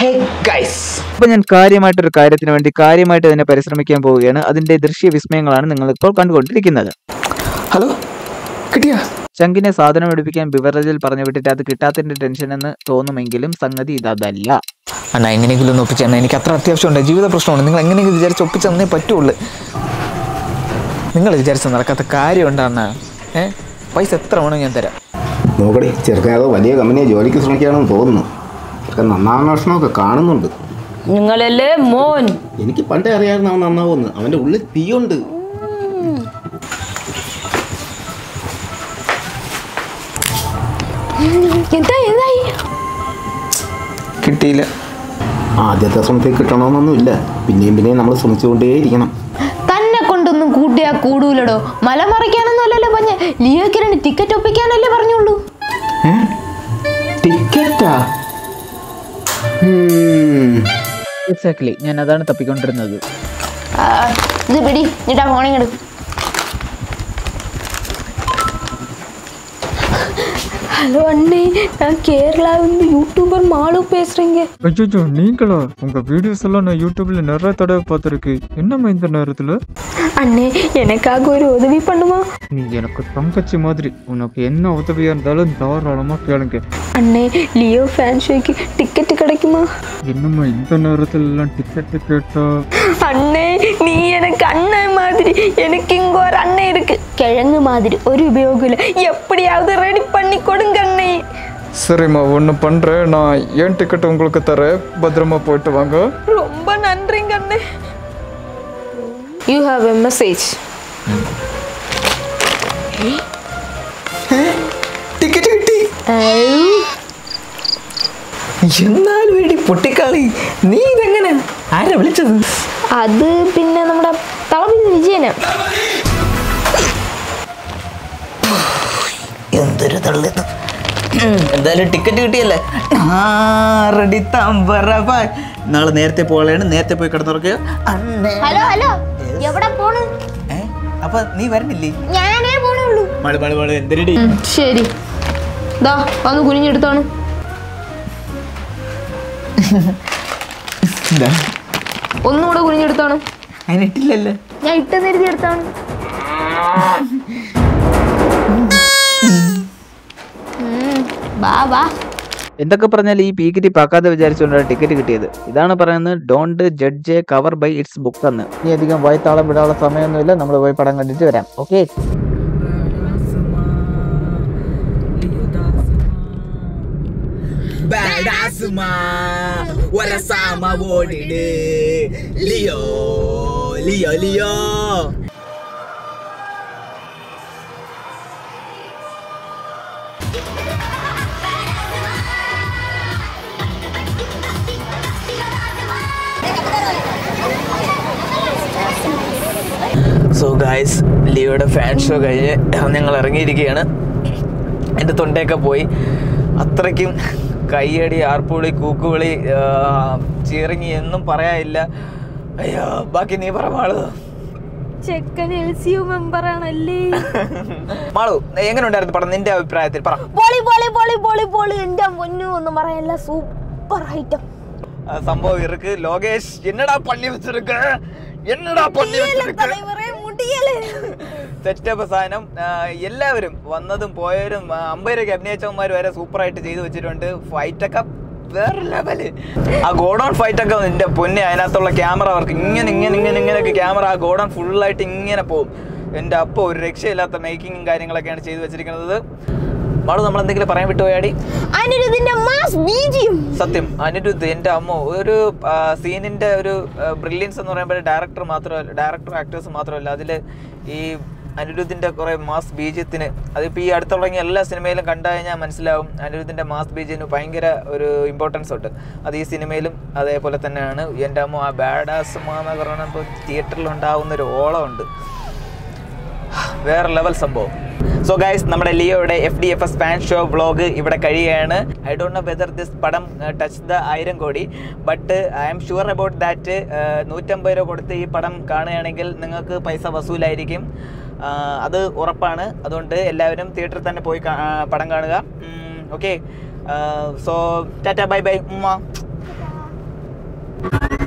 Hey guys അപ്പൊ ഞാൻ കാര്യമായിട്ടൊരു കാര്യത്തിന് വേണ്ടി കാര്യമായിട്ട് തന്നെ പരിശ്രമിക്കാൻ പോവുകയാണ് അതിന്റെ ദൃശ്യ വിസ്മയങ്ങളാണ് നിങ്ങൾ ഇപ്പോൾ കണ്ടുകൊണ്ടിരിക്കുന്നത് ഹലോ കിട്ടിയാ ചങ്കിനെ സാധനം എടുപ്പിക്കാൻ ബിവറേജിൽ പറഞ്ഞു വിട്ടിട്ട് അത് കിട്ടാത്തതിന്റെ ടെൻഷൻ എന്ന് തോന്നുമെങ്കിലും സംഗതി ഇതല്ല അണ്ണാ എങ്ങനെയെങ്കിലും ഒന്ന് ഒപ്പിച്ചു എനിക്ക് അത്ര അത്യാവശ്യമുണ്ട് ജീവിത പ്രശ്നമാണ് നിങ്ങൾ എങ്ങനെയെങ്കിലും വിചാരിച്ച് ഒപ്പിച്ച് തന്നേ പറ്റുള്ളൂ നിങ്ങൾ വിചാരിച്ച നടക്കാത്ത കാര്യമുണ്ട് അണ്ണാ ഏ പൈസ എത്ര വേണോ ഞാൻ തരാം നോക്കടി ചെറുക്കൻ ഏതോ വലിയ കമ്പനിയെ ജോലിക്ക് ശ്രമിക്കുകയാണെന്ന് തോന്നുന്നു ചെറുക്കൻ നന്നാന്വേഷണമൊക്കെ കാണുന്നുണ്ട് നിങ്ങളല്ലേ മോൻ എനിക്ക് പണ്ടേ അറിയാമായിരുന്നു അവൻ നന്നാവുമെന്ന് അവൻ്റെ ഉള്ളിൽ തീയുണ്ട് എന്താ എന്തായി കിട്ടിയില്ല ആദ്യത്തെ ശ്രമത്തിൽ കിട്ടണമെന്നൊന്നുമില്ല പിന്നെയും പിന്നെയും നമ്മൾ ശ്രമിച്ചുകൊണ്ടേയിരിക്കണം തന്നെ കൊണ്ടൊന്നും കൂട്ടിയാ കൂടൂലടോ മല മറിക്കാനൊന്നും അല്ലല്ലോ പറഞ്ഞ ലിയോയ്ക്ക് രണ്ട് ടിക്കറ്റ് ഒപ്പിക്കാനല്ലേ പറഞ്ഞുള്ളൂ ടിക്കറ്റാ എക്സാക്ട്ലി ഞാൻ അതാണ് തപ്പിക്കൊണ്ടിരുന്നത് ആ, ഇത് പിടി എന്നിട്ടാ ഫോണിങ്ങട് ஹலோ அண்ணே நான் கேரளாவிலிருந்து யூடியூபர் மாலு பேசுறேங்க அச்சோ நீங்களா உங்க வீடியோஸ் எல்லாம் நான் யூடியூப்ல நிறைய தடவை பார்த்துருக்கேன் என்னம்மா இந்த நேரத்துல அண்ணே எனக்காக ஒரு உதவி பண்ணுமா நீ எனக்கு தங்கச்சி மாதிரி உனக்கு என்ன உதவியா இருந்தாலும் தாராளமா கேளுங்க அண்ணே லியோ ஃபேன் ஷோக்கு டிக்கெட் கிடைக்குமா என்னம்மா இந்த நேரத்துல எல்லாம் டிக்கெட் கேட்டா அண்ணே நீ எனக்கு அண்ணன் மாதிரி எனக்கு இங்க ஒரு அண்ணன் இருக்கு கிழங்கு மாதிரி ஒரு உபயோகம் இல்லை எப்படியாவது ரெடி பண்ணி கொடுங்க அண்ணே சரிம்மா ஒன்று பண்ணுறேன் நான் ஏன் டிக்கெட் உங்களுக்கு தரேன் பத்திரமா போயிட்டு வாங்க ரொம்ப நன்றிங்க அண்ணே you have a message ticket കിട്ടി എന്നാലും വേണ്ടി പൊട്ടിക്കാളി നീ ഇതെങ്ങനെ ആരാ വിളിച്ചത് അത് പിന്നെ നമ്മുടെ തളപതി വിജയന എന്തൊരു തള്ളിത് എന്തായാലും ടിക്കറ്റ് കിട്ടിയല്ലേ റെഡി നാളെ നേരത്തെ പോകലാണ് നേരത്തെ പോയി കിടന്നുറക്കുക അന്നേ ഹലോ ഹലോ എവിടെ പോണ് ഏ? അപ്പൊ നീ വരണില്ലേ ഞാനേ പോണുള്ളൂ മഴ മഴ മഴ എന്തിനടി ശരി ദാ വന്ന് കുനിഞ്ഞെടുത്താണ് എന്താ ഒന്നുകൂടെ കുനിഞ്ഞെടുത്താണ് അതിനിട്ടില്ലല്ലോ ഞാൻ ഇട്ട് നേരത്തെ എടുത്താണ് വാ വാ എന്തൊക്കെ പറഞ്ഞാൽ ഈ പീക്കിറ്റി പാക്കാതെ വിചാരിച്ചുകൊണ്ടാണ് ടിക്കറ്റ് കിട്ടിയത് ഇതാണ് പറയുന്നത് don't judge a cover by its book എന്ന് ഇനി അധികം വായ്ത്താളം വിടാനുള്ള സമയമൊന്നുമില്ല നമ്മൾ പോയി പടം കണ്ടിട്ട് വരാം ഓക്കെ ഓടിട് ലിയോ ലിയോ ലിയോ സോ ഗായ്സ് ലിയോയുടെ ഫാൻ ഷോ കഴിഞ്ഞ് ഞങ്ങൾ ഇറങ്ങിയിരിക്കുകയാണ് എൻ്റെ തൊണ്ടയൊക്കെ പോയി അത്രയ്ക്കും കയ്യടി ആർപ്പുവിളി കൂക്കുവിളി ചീറിങ്ങി എന്നും പറയാനില്ല അയ്യോ ബാക്കി നീ പറ മാളു ചെക്കൻ എൽ സി യു മെമ്പർ ആണല്ലേ മാളു എങ്ങനെ ഉണ്ടായിരുന്നു പടം നിന്റെ അഭിപ്രായത്തിൽ പറ പൊളി പൊളി പൊളി പൊളി പൊളി എന്റെ പൊന്നു ഒന്നും പറയാനില്ല സൂപ്പർ ഐറ്റം ആ, സംഭവം ഇருக்கு ലോകേഷ് എന്നടാ പള്ളി വെച്ചിருக்கு എന്നടാ പള്ളി വെച്ചിருக்கு സെറ്റപ്പ് സാധനം ആ, എല്ലാവരും വന്നതും പോയവരും ആ, അമ്പയരൊക്കെ അഭിനയിച്ചവന്മാർ വരെ സൂപ്പറായിട്ട് ചെയ്തു വെച്ചിട്ടുണ്ട് ഫൈറ്റ് ഒക്കെ വേറെ ലെവല് ആ ഗോഡൗൺ ഫൈറ്റ് ഒക്കെ എന്റെ പൊന്നെ അതിനകത്തുള്ള ക്യാമറ അവർക്ക് ഇങ്ങനെ ഇങ്ങനെ ഇങ്ങനെ ഇങ്ങനെയൊക്കെ ക്യാമറ ആ ഗോഡൗൺ ഫുള്ളായിട്ട് ഇങ്ങനെ പോകും എൻ്റെ അപ്പോൾ ഒരു രക്ഷയില്ലാത്ത മേക്കിങ്ങും കാര്യങ്ങളൊക്കെയാണ് ചെയ്തു വെച്ചിരിക്കുന്നത് മാളു നമ്മൾ എന്തെങ്കിലും പറയാൻ വിട്ടുപോയാടി അതിനൊരു മാസ് ബീജിയും സത്യം അനിരുദ്ധ് എൻ്റെ അമ്മ ഒരു സീനിന്റെ ഒരു ബ്രില്യൻസ് എന്ന് പറയുമ്പോൾ ഡയറക്ടർ മാത്രമല്ല ഡയറക്ടർ ആക്ടേഴ്സ് മാത്രമല്ല അതിൽ ഈ അനിരുദ്ധിന്റെ കുറെ മാസ് ബീജത്തിന് അതിപ്പോൾ ഈ അടുത്ത് തുടങ്ങിയ എല്ലാ സിനിമയിലും കണ്ടു കഴിഞ്ഞാൽ മനസ്സിലാവും അനിരുദ്ധിന്റെ മാസ് ബീജിന് ഭയങ്കര ഒരു ഇമ്പോർട്ടൻസ് ഉണ്ട് അത് ഈ സിനിമയിലും അതേപോലെ തന്നെയാണ് എൻ്റെ അമ്മ ആ ബാഡാസ് എന്ന് പറയുമ്പോൾ തിയേറ്ററിൽ ഉണ്ടാവുന്ന ഒരു ഓളമുണ്ട് വേറെ ലെവൽ സംഭവം സോ ഗൈസ് നമ്മുടെ ലിയോയുടെ F D F S fan show vlog ഇവിടെ കഴിയുകയാണ് I don't know whether this പടം ടച്ച് ദ ആയിരം കോടി but I'm sure about that നൂറ്റമ്പത് രൂപ കൊടുത്ത് ഈ പടം കാണുകയാണെങ്കിൽ നിങ്ങൾക്ക് പൈസ വസൂലായിരിക്കും ആ, അത് ഉറപ്പാണ് അതുകൊണ്ട് എല്ലാവരും തിയേറ്ററിൽ തന്നെ പോയി കാ- ആ, പടം കാണുക okay so tata bye bye ഉമ്മ போயிடும்